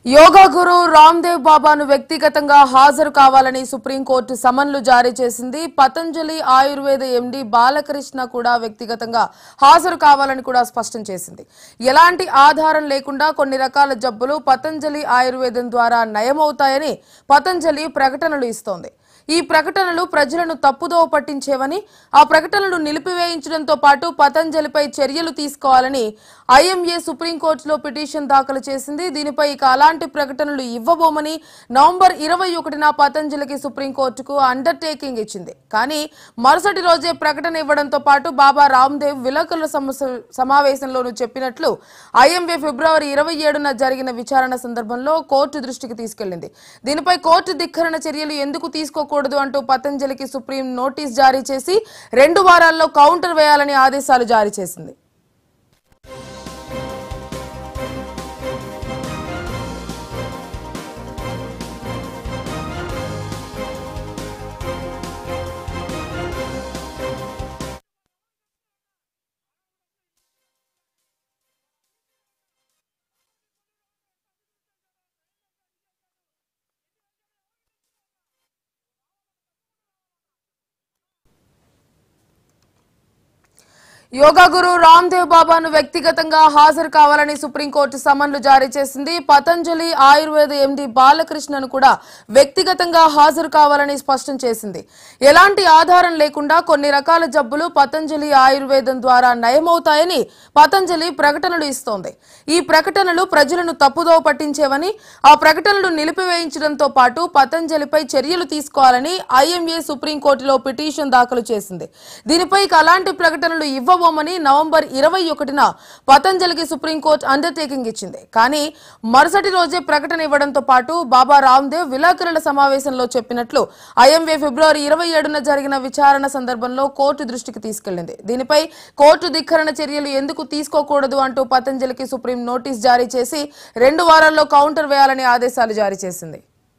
యోగా గురు రామ్దేవ్ బాబాను వ్యక్తిగతంగా హాజరు కావాలని సుప్రీంకోర్టు సమన్లు జారీ చేసింది పతంజలి ఆయుర్వేద ఎండి బాలకృష్ణ కూడా వ్యక్తిగతంగా హాజరు కావాలని కూడా స్పష్టం చేసింది ఎలాంటి ఆధారం లేకుండా కొన్ని రకాల జబ్బులు పతంజలి ఆయుర్వేదం ద్వారా నయమవుతాయని పతంజలి ప్రకటనలు ఇస్తోంది ఈ ప్రకటనలు ప్రజలను తప్పుదోవ పట్టించేవని ఆ ప్రకటనలు నిలిపివేయించడంతో పాటు పతంజలిపై చర్యలు తీసుకోవాలని ఐఎంఏ సుప్రీంకోర్టులో పిటిషన్ దాఖలు చేసింది దీనిపై ఇక అలాంటి ప్రకటనలు ఇవ్వబోమని నవంబర్ ఇరవై ఒకటిన పతంజలికి సుప్రీంకోర్టుకు అండర్టేకింగ్ ఇచ్చింది కానీ మరుసటి రోజే ప్రకటన ఇవ్వడంతో పాటు బాబా రామ్దేవ్ విలేకరుల సమస్య సమావేశంలోనూ చెప్పినట్లు ఐఎంఏ ఫిబ్రవరి ఇరవై ఏడున జరిగిన విచారణ సందర్భంలో కోర్టు దృష్టికి తీసుకెళ్లింది దీనిపై కోర్టు ధిక్కరణ చర్యలు ఎందుకు తీసుకోకూడదు అంటూ పతంజలికి సుప్రీం నోటీస్ జారీ చేసి రెండు వారాల్లో కౌంటర్ వేయాలని ఆదేశాలు జారీ చేసింది యోగా గురు రామ్దేవ్ బాబాను వ్యక్తిగతంగా హాజరు కావాలని సుప్రీంకోర్టు సమన్లు జారీ చేసింది పతంజలి ఆయుర్వేద ఎండి బాలకృష్ణను కూడా వ్యక్తిగతంగా హాజరు కావాలని స్పష్టం చేసింది ఎలాంటి ఆధారం లేకుండా కొన్ని రకాల జబ్బులు పతంజలి ఆయుర్వేదం ద్వారా నయమవుతాయని పతంజలి ప్రకటనలు ఇస్తోంది ఈ ప్రకటనలు ప్రజలను తప్పుదోవ పట్టించేవని ఆ ప్రకటనలు నిలిపివేయించడంతో పాటు పతంజలిపై చర్యలు తీసుకోవాలని ఐఎంఏ సుప్రీంకోర్టులో పిటిషన్ దాఖలు చేసింది దీనిపై ఇక అలాంటి ప్రకటనలు ఇవ్వబోమని నవంబర్ ఇరవై ఒకటిన పతంజలికి సుప్రీంకోర్టు అండర్టేకింగ్ ఇచ్చింది కానీ మరుసటి రోజే ప్రకటన ఇవ్వడంతో పాటు బాబా రామ్దేవ్ విలేకరుల సమావేశంలో చెప్పినట్లు ఐఎంఏ ఫిబ్రవరి ఇరవై ఏడున జరిగిన విచారణ సందర్భంలో కోర్టు దృష్టికి తీసుకెళ్లింది దీనిపై కోర్టు ధిక్కరణ చర్యలు ఎందుకు తీసుకోకూడదు అంటూ పతంజలికి సుప్రీం నోటీస్ జారీ చేసి రెండు వారాల్లో కౌంటర్ వేయాలని ఆదేశాలు జారీ చేసింది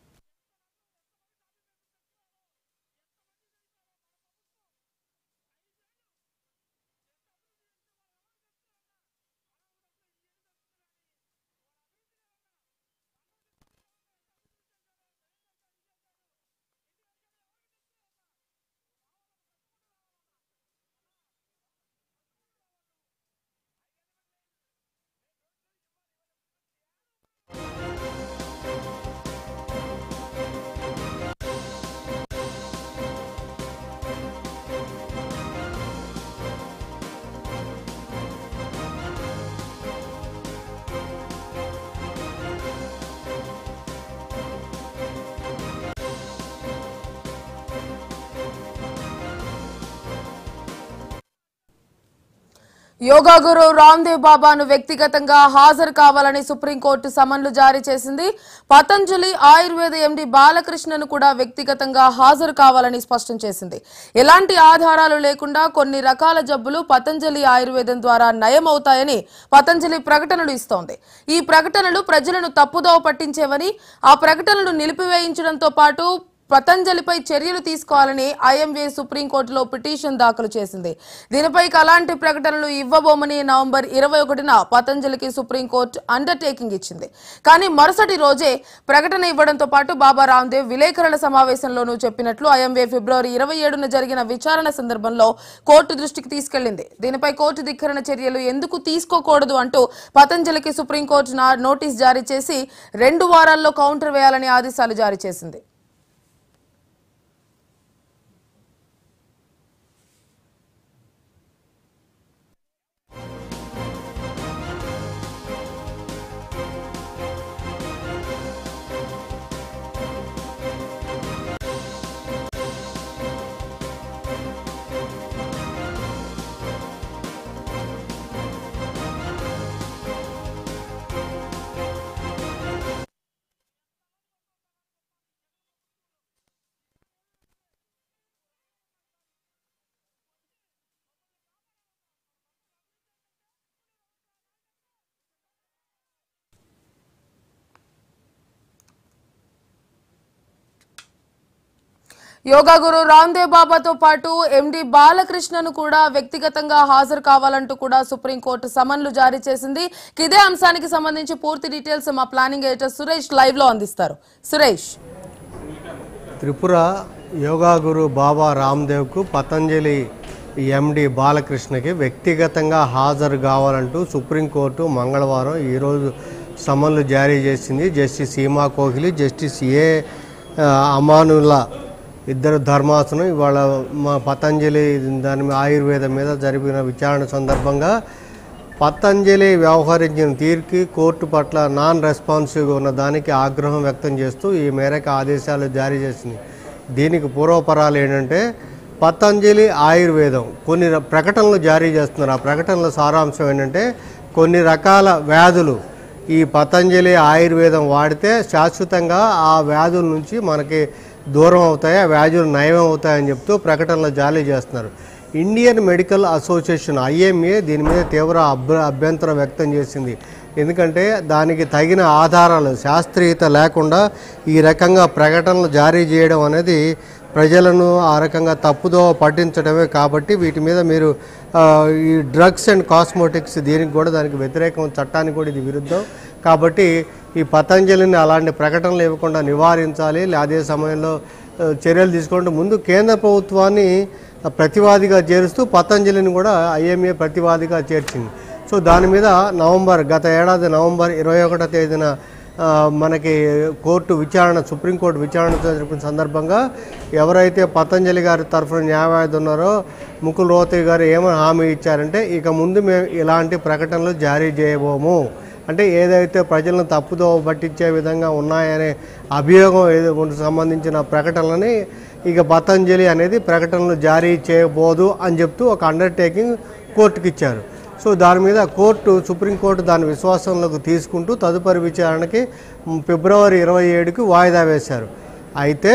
యోగా గురు రామ్దేవ్ బాబాను వ్యక్తిగతంగా హాజరు కావాలని సుప్రీంకోర్టు సమన్లు జారీ చేసింది పతంజలి ఆయుర్వేద ఎండి బాలకృష్ణను కూడా వ్యక్తిగతంగా హాజరు కావాలని స్పష్టం చేసింది ఎలాంటి ఆధారాలు లేకుండా కొన్ని రకాల జబ్బులు పతంజలి ఆయుర్వేదం ద్వారా నయమవుతాయని పతంజలి ప్రకటనలు ఇస్తోంది ఈ ప్రకటనలు ప్రజలను తప్పుదోవ పట్టించేవని ఆ ప్రకటనలు నిలిపివేయించడంతో పాటు పతంజలిపై చర్యలు తీసుకోవాలని ఐఎంఏ సుప్రీంకోర్టులో పిటిషన్ దాఖలు చేసింది దీనిపై ఇక అలాంటి ప్రకటనలు ఇవ్వబోమని నవంబర్ ఇరవై ఒకటిన పతంజలికి సుప్రీంకోర్టు అండర్టేకింగ్ ఇచ్చింది కానీ మరుసటి రోజే ప్రకటన ఇవ్వడంతో పాటు బాబా రామ్దేవ్ విలేకరుల సమావేశంలోనూ చెప్పినట్లు ఐఎంఏ ఫిబ్రవరి ఇరవై ఏడున జరిగిన విచారణ సందర్భంలో కోర్టు దృష్టికి తీసుకెళ్లింది దీనిపై కోర్టు ధిక్కరణ చర్యలు ఎందుకు తీసుకోకూడదు అంటూ పతంజలికి సుప్రీంకోర్టు నా- నోటీస్ జారీ చేసి రెండు వారాల్లో కౌంటర్ వేయాలని ఆదేశాలు జారీ చేసింది యోగా గురు రామ్దేవ్ బాబాతో పాటు ఎండి బాలకృష్ణను కూడా వ్యక్తిగతంగా హాజరు కావాలంటూ కూడా సుప్రీంకోర్టు సమన్లు జారీ చేసింది ఇదే అంశానికి సంబంధించి పూర్తి డీటెయిల్స్ మా ప్లానింగ్ ఎడిటర్ సురేష్ లైవ్ లో అందిస్తారు సురేష్ త్రిపుర యోగా గురు బాబా రామ్దేవ్కు పతంజలి ఎండి బాలకృష్ణకి వ్యక్తిగతంగా హాజరు కావాలంటూ సుప్రీంకోర్టు మంగళవారం ఈరోజు సమన్లు జారీ చేసింది justice Seema Kohli justice A ఆ, అమానుల్లా ఇద్దరు ధర్మాసనం ఇవాళ మా పతంజలి దాని మీద ఆయుర్వేదం మీద జరిపిన విచారణ సందర్భంగా పతంజలి వ్యవహరించిన తీర్కి కోర్టు పట్ల నాన్ రెస్పాన్సివ్గా ఉన్న దానికి ఆగ్రహం వ్యక్తం చేస్తూ ఈ మేరకు ఆదేశాలు జారీ చేసింది దీనికి పూర్వపరాలు ఏంటంటే పతంజలి ఆయుర్వేదం కొన్ని ర- ప్రకటనలు జారీ చేస్తున్నారు ఆ ప్రకటనల సారాంశం ఏంటంటే కొన్ని రకాల వ్యాధులు ఈ పతంజలి ఆయుర్వేదం వాడితే శాశ్వతంగా ఆ వ్యాధుల నుంచి మనకి దూరం అవుతాయి ఆ వ్యాధులు నయం అవుతాయని చెప్తూ ప్రకటనలు జారీ చేస్తున్నారు ఇండియన్ మెడికల్ అసోసియేషన్ ఐఎంఏ దీని మీద తీవ్ర అభ్య అభ్యంతరం వ్యక్తం చేసింది ఎందుకంటే దానికి తగిన ఆధారాలు శాస్త్రీయత లేకుండా ఈ రకంగా ప్రకటనలు జారీ చేయడం అనేది ప్రజలను ఆ రకంగా తప్పుదో పట్టించడమే కాబట్టి వీటి మీద మీరు ఆ, ఈ డ్రగ్స్ అండ్ కాస్మోటిక్స్ దీనికి కూడా దానికి వ్యతిరేకం చట్టానికి కూడా ఇది విరుద్ధం కాబట్టి ఈ పతంజలిని అలాంటి ప్రకటనలు ఇవ్వకుండా నివారించాలి లే- అదే సమయంలో ఆ, చర్యలు తీసుకుంటూ ముందు కేంద్ర ప్రభుత్వాన్ని ప్రతివాదిగా చేరుస్తూ పతంజలిని కూడా ఐఎంఏ ప్రతివాదిగా చేర్చింది సో దాని మీద నవంబర్ గత ఏడాది నవంబర్ ఇరవై ఒకటో తేదీన ఆ, మనకి కోర్టు విచారణ సుప్రీంకోర్టు విచారణ జరిపిన సందర్భంగా ఎవరైతే పతంజలి గారి తరఫున న్యాయవాది ఉన్నారో ముకుల్ రోహతగి గారు ఏమని హామీ ఇచ్చారంటే ఇక ముందు మేము ఇలాంటి ప్రకటనలు జారీ చేయబోము అంటే ఏదైతే ప్రజలను తప్పుదో పట్టించే విధంగా ఉన్నాయనే అభియోగం ఏదో ఉన్న- సంబంధించిన ప్రకటనలని ఇక పతంజలి అనేది ప్రకటనలు జారీ చేయబోదు అని చెప్తూ ఒక అండర్టేకింగ్ కోర్టుకి ఇచ్చారు సో దాని మీద కోర్టు సుప్రీంకోర్టు దాని విశ్వాసంలోకి తీసుకుంటూ తదుపరి విచారణకి మ్, ఫిబ్రవరి ఇరవై ఏడుకి వాయిదా వేశారు అయితే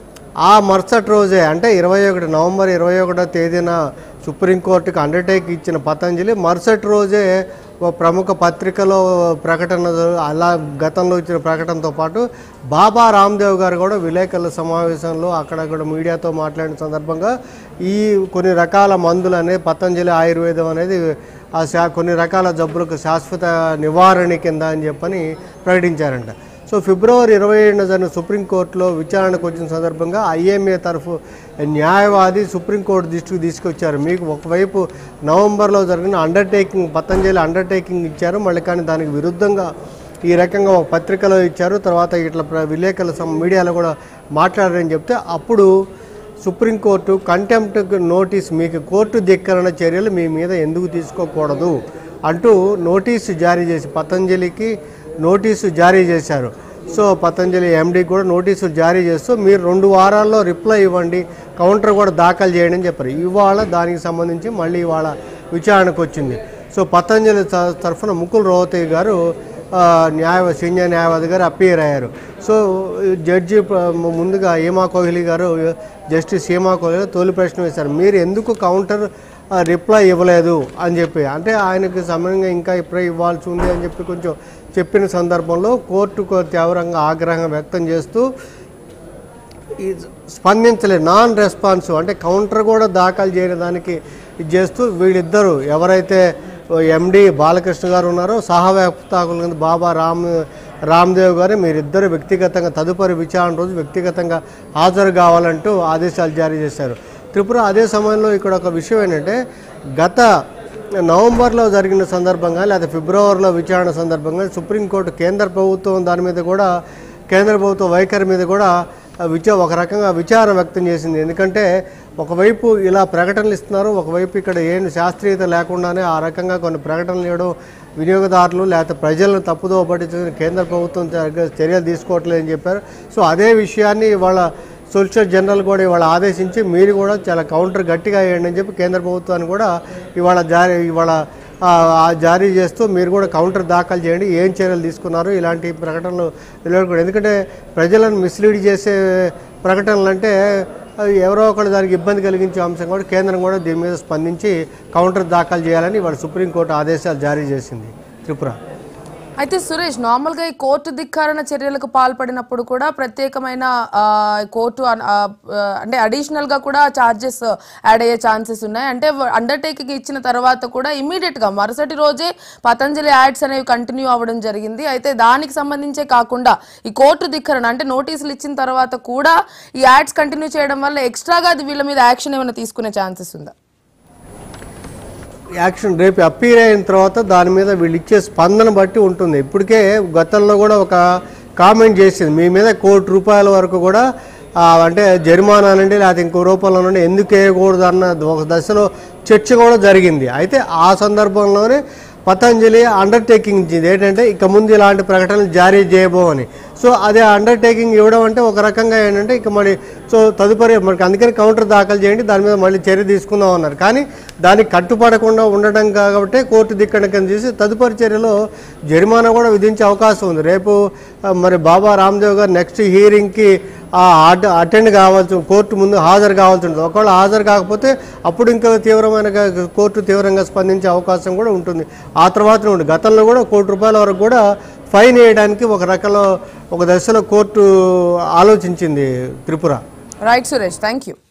ఆ మరుసటి రోజే అంటే ఇరవై ఒకటి నవంబర్ ఇరవై ఒకటో తేదీన సుప్రీంకోర్టుకి అండర్టేక్ ఇచ్చిన పతంజలి మరుసటి రోజే ఓ ప్రముఖ పత్రికలో ప్రకటన అలా గతంలో ఇచ్చిన ప్రకటనతో పాటు బాబా రామ్దేవ్ గారు కూడా విలేకరుల సమావేశంలో అక్కడ కూడా మీడియాతో మాట్లాడిన సందర్భంగా ఈ కొన్ని రకాల మందులు అనేది పతంజలి ఆయుర్వేదం అనేది ఆ శా కొన్ని రకాల జబ్బులకు శాశ్వత నివారణ కింద అని చెప్పని ప్రకటించారంట సో ఫిబ్రవరి ఇరవై ఏడున జరిగిన సుప్రీంకోర్టులో విచారణకు వచ్చిన సందర్భంగా ఐఎంఏ తరఫు న్యాయవాది సుప్రీంకోర్టు దృష్టికి తీసుకొచ్చారు మీకు ఒకవైపు నవంబర్లో జరిగిన అండర్టేకింగ్ పతంజలి అండర్టేకింగ్ ఇచ్చారు మళ్ళీ కానీ దానికి విరుద్ధంగా ఈ రకంగా ఒక పత్రికలో ఇచ్చారు తర్వాత ఇట్లా ప్ర- విలేకరుల సమ మీడియాలో కూడా మాట్లాడారని చెప్తే అప్పుడు సుప్రీంకోర్టు కంటెంప్ట్ నోటీస్ మీకు కోర్టు ధిక్కరణ చర్యలు మీ మీద ఎందుకు తీసుకోకూడదు అంటూ నోటీసు జారీ చేసి పతంజలికి నోటీసు జారీ చేశారు సో పతంజలి ఎండీ కూడా నోటీసులు జారీ చేస్తూ మీరు రెండు వారాల్లో రిప్లై ఇవ్వండి కౌంటర్ కూడా దాఖలు చేయండి అని చెప్పారు ఇవాళ దానికి సంబంధించి మళ్ళీ ఇవాళ విచారణకు వచ్చింది సో పతంజలి త- తరఫున ముకుల్ రోహతగి గారు ఆ, న్యాయ సీనియర్ న్యాయవాది గారు అపియర్ అయ్యారు సో జడ్జి ప- ముందుగా హేమా కోహ్లీ గారు జస్టిస్ హేమా కోహ్లీ గారు తొలి ప్రశ్న వేశారు మీరు ఎందుకు కౌంటర్ ఆ, రిప్లై ఇవ్వలేదు అని చెప్పి అంటే ఆయనకి సమయంగా ఇంకా ఇప్పుడే ఇవ్వాల్సి ఉంది అని చెప్పి కొంచెం చెప్పిన సందర్భంలో కోర్టు కొ- తీవ్రంగా ఆగ్రహం వ్యక్తం చేస్తూ ఈ స్పందించలేదు నాన్ రెస్పాన్సివ్ అంటే కౌంటర్ కూడా దాఖలు చేయని దానికి ఇది చేస్తూ వీళ్ళిద్దరూ ఎవరైతే ఎండి బాలకృష్ణ గారు ఉన్నారో సహవ్యాప్తాకుల కింద బాబా రామ్ రామ్దేవ్ గారు మీరిద్దరు వ్యక్తిగతంగా తదుపరి విచారణ రోజు వ్యక్తిగతంగా హాజరు కావాలంటూ ఆదేశాలు జారీ చేశారు త్రిపుర అదే సమయంలో ఇక్కడ ఒక విషయం ఏంటంటే గత నవంబర్లో జరిగిన సందర్భంగా లేదా ఫిబ్రవరిలో విచారణ సందర్భంగా సుప్రీంకోర్టు కేంద్ర ప్రభుత్వం దాని మీద కూడా కేంద్ర ప్రభుత్వ వైఖరి మీద కూడా విచా ఒక రకంగా విచారం వ్యక్తం చేసింది ఎందుకంటే ఒకవైపు ఇలా ప్రకటనలు ఇస్తున్నారు ఒకవైపు ఇక్కడ ఏం శాస్త్రీయత లేకుండానే ఆ రకంగా కొన్ని ప్రకటనలు ఇవ్వడం వినియోగదారులు లేకపోతే ప్రజలను తప్పుదో పట్టించిన కేంద్ర ప్రభుత్వం చ- చర్యలు తీసుకోవట్లేదని చెప్పారు సో అదే విషయాన్ని ఇవాళ సొలిసిటర్ జనరల్ కూడా ఇవాళ ఆదేశించి మీరు కూడా చాలా కౌంటర్ గట్టిగా వేయండి అని చెప్పి కేంద్ర ప్రభుత్వాన్ని కూడా ఇవాళ జారీ ఇవాళ ఆ, ఆ జారీ చేస్తూ మీరు కూడా కౌంటర్ దాఖలు చేయండి ఏం చర్యలు తీసుకున్నారు ఇలాంటి ప్రకటనలు వెలువడకూడదు ఎందుకంటే ప్రజలను మిస్లీడ్ చేసే ప్రకటనలు అంటే అవి ఎవరో ఒకళ్ళు దానికి ఇబ్బంది కలిగించే అంశం కూడా కేంద్రం కూడా దీని మీద స్పందించి కౌంటర్ దాఖలు చేయాలని ఇవాళ సుప్రీంకోర్టు ఆదేశాలు జారీ చేసింది త్రిపుర అయితే సురేష్ నార్మల్ గా ఈ కోర్టు ధిక్కారణ చర్యలకు పాల్పడినప్పుడు కూడా ప్రత్యేకమైన ఆ, కోర్టు అన్- ఆ, ఆ, అంటే అడిషనల్ గా కూడా చార్జెస్ యాడ్ అయ్యే ఛాన్సెస్ ఉన్నాయి అంటే అండర్టేకింగ్ ఇచ్చిన తర్వాత కూడా ఇమీడియట్ గా మరుసటి రోజే పతంజలి యాడ్స్ అనేవి కంటిన్యూ అవ్వడం జరిగింది అయితే దానికి సంబంధించే కాకుండా ఈ కోర్టు ధిక్కరణ అంటే నోటీసులు ఇచ్చిన తర్వాత కూడా ఈ యాడ్స్ కంటిన్యూ చేయడం వల్ల ఎక్స్ట్రాగా అది వీళ్ళ మీద యాక్షన్ ఏమైనా తీసుకునే ఛాన్సెస్ ఉందా యాక్షన్ రేపు అప్పీర్ అయిన తర్వాత దాని మీద వీళ్ళు ఇచ్చే స్పందన బట్టి ఉంటుంది ఇప్పటికే గతంలో కూడా ఒక కామెంట్ చేసింది మీ మీద కోటి రూపాయల వరకు కూడా ఆ, అంటే జరిమానా నుండి లేకపోతే ఇంకో రూపంలో నుండి ఎందుకు వేయకూడదు అన్న ఒక దశలో చర్చ కూడా జరిగింది అయితే ఆ సందర్భంలోనే పతంజలి అండర్టేకింగ్ ఇచ్చింది ఏంటంటే ఇక ముందు ఇలాంటి ప్రకటనలు జారీ చేయబోమని సో అదే అండర్టేకింగ్ ఇవ్వడం అంటే ఒక రకంగా ఏంటంటే ఇక మరి సో తదుపరి మనకి అందుకని కౌంటర్ దాఖలు చేయండి దాని మీద మళ్ళీ చర్య తీసుకుందాం అన్నారు కానీ దానికి కట్టుపడకుండా ఉండడం కాబట్టి కోర్టు దిక్కడకం చేసి తదుపరి చర్యలో జరిమానా కూడా విధించే అవకాశం ఉంది రేపు ఆ, మరి బాబా రామ్దేవ్ గారు నెక్స్ట్ హీరింగ్కి అటెండ్ కావాల్సి కోర్టు ముందు హాజరు కావాల్సి ఉంటుంది ఒకవేళ హాజరు కాకపోతే అప్పుడు ఇంకా తీవ్రమైన గా- కోర్టు తీవ్రంగా స్పందించే అవకాశం కూడా ఉంటుంది ఆ తర్వాత ఉంది గతంలో కూడా కోటి రూపాయల వరకు కూడా ఫైన్ వేయడానికి ఒక రకంలో ఒక దశలో కోర్టు ఆలోచించింది Tripura right Suresh thank you